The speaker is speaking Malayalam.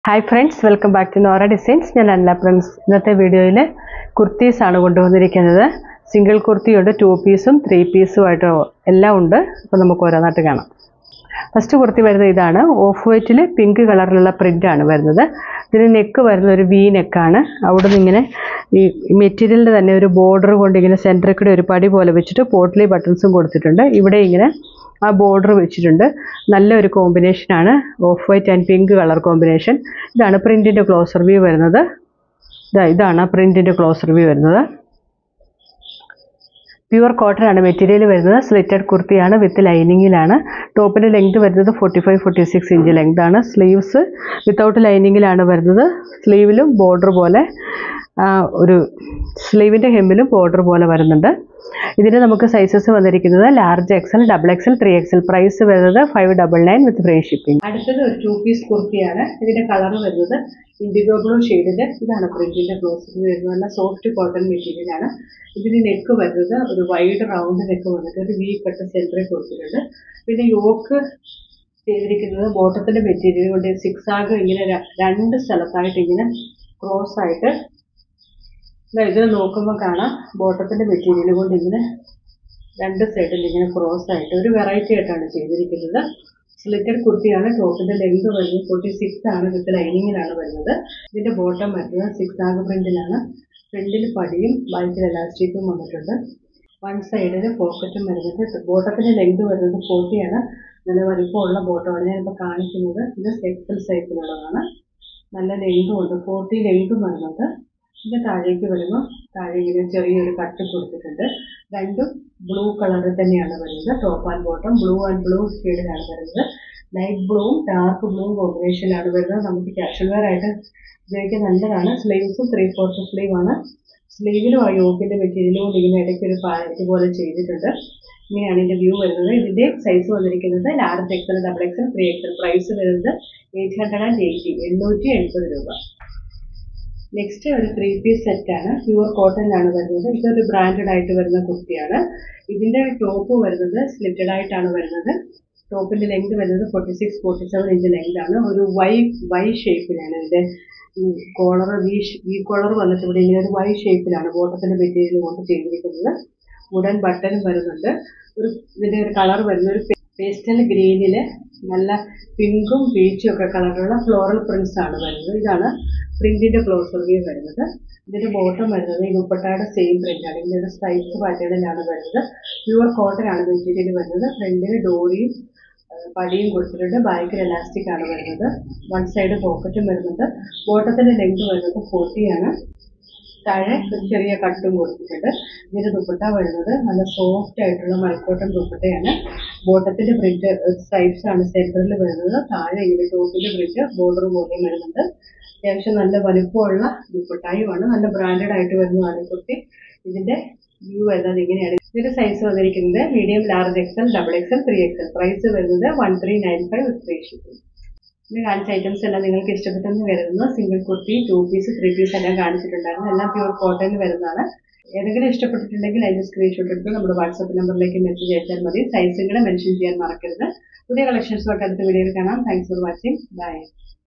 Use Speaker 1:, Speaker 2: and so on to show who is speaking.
Speaker 1: hi friends welcome back to Nora designs ഞാൻ അല്ല ഫ്രണ്ട്സ് ഇന്നത്തെ വീഡിയോയിൽ കുർത്തീസ് ആണ് കൊണ്ടുവന്നിരിക്കുന്നത് സിംഗിൾ കുർത്തിയുണ്ട് ടു പീസും ത്രീ പീസും ആയിട്ട് എല്ലാം ഉണ്ട് അപ്പോൾ നമുക്ക് ഓരോന്നായിട്ട് കാണാം ഫസ്റ്റ് കുർത്തി വരുന്നത് ഇതാണ് ഓഫ് വൈറ്റിൽ പിങ്ക് കളറിലുള്ള പ്രിൻ്റാണ് വരുന്നത് ഇതിന് നെക്ക് വരുന്ന ഒരു വി നെക്കാണ് അവിടെ നിന്ന് ഇങ്ങനെ ഈ മെറ്റീരിയലിൻ്റെ തന്നെ ഒരു ബോർഡർ കൊണ്ട് ഇങ്ങനെ സെൻറ്ററിൽ കൂടെ ഒരു പടി പോലെ വെച്ചിട്ട് പോട്ട്ലി ബട്ടൺസും കൊടുത്തിട്ടുണ്ട് ഇവിടെ ഇങ്ങനെ ആ ബോർഡർ വെച്ചിട്ടുണ്ട് നല്ലൊരു കോമ്പിനേഷനാണ് off white and pink colour combination ഇതാണ് പ്രിൻറ്റിൻ്റെ ക്ലോസർ വ്യൂ വരുന്നത് ഇതാ ഇതാണ് പ്രിൻറ്റിൻ്റെ ക്ലോസർ വ്യൂ വരുന്നത് പ്യുവർ കോട്ടൺ ആണ് മെറ്റീരിയൽ വരുന്നത് സ്ലിറ്റഡ് കുർത്തിയാണ് വിത്ത് ലൈനിങ്ങിലാണ് ടോപ്പിൻ്റെ ലെങ്ത് വരുന്നത് forty five forty six inch length ആണ് സ്ലീവ്സ് വിത്തൗട്ട് ലൈനിങ്ങിലാണ് വരുന്നത് സ്ലീവിലും ബോർഡർ പോലെ ആ, ഒരു സ്ലീവിൻ്റെ ഹെമ്മിലും ബോർഡർ പോലെ വരുന്നുണ്ട് ഇതിന് നമുക്ക് സൈസസ് വന്നിരിക്കുന്നത് large XL double XL three XL price വരുന്നത് five double nine with free shipping അടുത്തത് ഒരു ടു പീസ് കുർത്തിയാണ് ഇതിന്റെ കളർ വരുന്നത് ഇൻഡിഗോ ബ്ലൂ ഷെയ്ഡിന്റെ ഇതാണ് പ്രിന്റിന്റെ ബ്ലൗസ് വരുന്നത് നല്ല സോഫ്റ്റ് കോട്ടൺ മെറ്റീരിയൽ ആണ് ഇതിന് നെക്ക് വരുന്നത് ഒരു വൈഡ് റൗണ്ട് നെക്ക് വന്നിട്ട് ഒരു വി കട്ട് സെന്ററിൽ കൊടുത്തിട്ടുണ്ട് പിന്നെ യോക്ക് ചെയ്തിരിക്കുന്നത് ബോട്ടത്തിന്റെ മെറ്റീരിയൽ കൊണ്ട് സിക്സ് ആഗ് ഇങ്ങനെ ര- രണ്ട് സ്ഥലത്തായിട്ട് ഇങ്ങനെ ക്രോസ് ആയിട്ട് ദാ ഇത് നോക്കുമ്പോൾ കാണാം ബോട്ടത്തിന്റെ മെറ്റീരിയൽ കൊണ്ട് ഇങ്ങനെ രണ്ട് സൈഡിൽ ഇങ്ങനെ ക്രോസ് ആയിട്ട് ഒരു വെറൈറ്റി ആയിട്ടാണ് ചെയ്തിരിക്കുന്നത് സ്ലിറ്റഡ് കുർത്തിയാണ് ടോപ്പിന്റെ ലെങ്ത് വരുന്നത് ഫോർട്ടി സിക്സ് ആണ് വിത്ത് ലൈനിങ്ങിലാണ് വരുന്നത് ഇതിന്റെ ബോട്ടം വരുന്നത് സിക്സ് ആഗ് പ്രിന്റിലാണ് ഫ്രണ്ടിൽ പടിയും ബാക്കിൽ എലാസ്റ്റിക്കും വന്നിട്ടുണ്ട് വൺ സൈഡിൽ പോക്കറ്റും വരുന്നത് ബോട്ടത്തിന്റെ ലെങ്ത് വരുന്നത് ഫോർട്ടിയാണ് നല്ല വലിപ്പമുള്ള ബോട്ടമാണ് ഞാനിപ്പോൾ കാണിക്കുന്നത് ഇത് എക്സൽ സൈസിലുള്ളതാണ് നല്ല ലെങ്തും ഉണ്ട് ഫോർട്ടി ലെങ്തും വരുന്നുണ്ട് ഇതിന്റെ താഴേക്ക് വരുമ്പോൾ താഴെ ഇങ്ങനെ ചെറിയൊരു കട്ട് കൊടുത്തിട്ടുണ്ട് രണ്ടും ബ്ലൂ കളറിൽ തന്നെയാണ് വരുന്നത് top and bottom blue and blue ഷെയ്ഡിലാണ് വരുന്നത് ലൈറ്റ് ബ്ലൂവും ഡാർക്ക് ബ്ലൂവും കോമ്പിനേഷനിലാണ് വരുന്നത് നമുക്ക് കാഷ്വൽ വെയർ ആയിട്ട് ഉപയോഗിക്കാൻ നല്ലതാണ് സ്ലീവ്സും ത്രീ ഫോർത്ത് സ്ലീവ് ആണ് സ്ലീവിലും ആ യോക്കിന്റെ മെറ്റീരിയലും കൊണ്ട് ഇങ്ങനെ ഇടയ്ക്ക് ഒരു പാലറ്റ് പോലെ ചെയ്തിട്ടുണ്ട് ഇങ്ങനെയാണ് ഇതിന്റെ വ്യൂ വരുന്നത് ഇതിന്റെ സൈസ് വന്നിരിക്കുന്നത് large XL double XL three XL price വരുന്നത് എയ്റ്റ് ഹൺഡ്രഡ് ആൻഡ് എയ്റ്റി എണ്ണൂറ്റി എൺപത് രൂപ നെക്സ്റ്റ് ഒരു ത്രീ പീസ് സെറ്റ് ആണ് പ്യുവർ കോട്ടണിലാണ് വരുന്നത് ഇതൊരു ബ്രാൻഡഡ് ആയിട്ട് വരുന്ന കുർത്തിയാണ് ഇതിന്റെ ടോപ്പ് വരുന്നത് സ്ലിറ്റഡ് ആയിട്ടാണ് വരുന്നത് ടോപ്പിന്റെ ലെങ്ത് വരുന്നത് forty six forty seven inch length ആണ് ഒരു വൈ വൈ ഷേപ്പിലാണ് ഇതിന്റെ കോളർ വി വി കോളർ വന്നിട്ട് ഇവിടെ ഇങ്ങനെ ഒരു വൈ ഷേപ്പിലാണ് ബോട്ടത്തിന്റെ മെറ്റീരിയൽ കൊണ്ട് ചെയ്തിരിക്കുന്നത് വുഡൻ ബട്ടനും വരുന്നുണ്ട് ഒരു ഇതിന്റെ ഒരു കളർ വരുന്ന ഒരു പേസ്റ്റൽ ഗ്രീനില് നല്ല പിങ്കും പീച്ചും ഒക്കെ കളറുള്ള ഫ്ലോറൽ പ്രിന്റ്സ് ആണ് വരുന്നത് ഇതാണ് പ്രിന്റിന്റെ ക്ലോസർ വ്യൂ വരുന്നത് ഇതിന്റെ ബോട്ടം വരുന്നത് ഈ ദുപ്പട്ടയുടെ സെയിം പ്രിന്റ് ആണ് ഇതിന്റെ സ്ട്രൈപ്സ് പാറ്റേണിലാണ് വരുന്നത് പ്യുവർ കോട്ടൺ ആണ് മെറ്റീരിയൽ വരുന്നത് ഫ്രണ്ടിൽ ഡോറിയും പടിയും കൊടുത്തിട്ടുണ്ട് ബാക്കിൽ എലാസ്റ്റിക് ആണ് വരുന്നത് വൺ സൈഡ് പോക്കറ്റും വരുന്നുണ്ട് ബോട്ടത്തിന്റെ ലെങ്ത് വരുന്നത് ഫോർട്ടി ആണ് താഴെ ഒരു ചെറിയ കട്ടും കൊടുത്തിട്ടുണ്ട് ഇതിന്റെ ദുപ്പട്ട വരുന്നത് നല്ല സോഫ്റ്റ് ആയിട്ടുള്ള മൽക്കോട്ടൺ ദുപ്പട്ടയാണ് ബോട്ടത്തിന്റെ പ്രിന്റ് സ്ട്രൈപ്സ് ആണ് സെന്ററിൽ വരുന്നത് താഴെ ഇങ്ങനെ ടോപ്പിന്റെ പ്രിന്റ് ബോർഡർ പോലെയും വരുന്നുണ്ട് അത്യാവശ്യം നല്ല വലുപ്പമുള്ള ദുപ്പട്ടായുമാണ് നല്ല ബ്രാൻഡഡ് ആയിട്ട് വരുന്നതാണ് ഈ കുർത്തി ഇതിന്റെ വ്യൂ വരുന്നത് ഇങ്ങനെയാണ് ഇതിന്റെ സൈസ് വന്നിരിക്കുന്നത് medium large XL double XL three XL price വരുന്നത് one three nine five free shipping ഇന്ന് കാണിച്ച ഐറ്റംസ് എല്ലാം നിങ്ങൾക്ക് ഇഷ്ടപ്പെട്ടെന്ന് കരുതുന്നു single kurti two piece three piece എല്ലാം കാണിച്ചിട്ടുണ്ടായിരുന്നു എല്ലാം പ്യൂർ കോട്ടണിൽ വരുന്നതാണ് ഏതെങ്കിലും ഇഷ്ടപ്പെട്ടിട്ടുണ്ടെങ്കിൽ അതിന്റെ സ്ക്രീൻഷോട്ട് എടുത്ത് നമ്മുടെ വാട്സപ്പ് നമ്പറിലേക്ക് മെസ്സേജ് അയച്ചാൽ മതി സൈസും കൂടെ മെൻഷൻ ചെയ്യാൻ മറക്കരുത് പുതിയ കളക്ഷൻസുമായിട്ട് അടുത്ത വീഡിയോയിൽ കാണാം താങ്ക്സ് ഫോർ വാച്ചിങ് ബൈ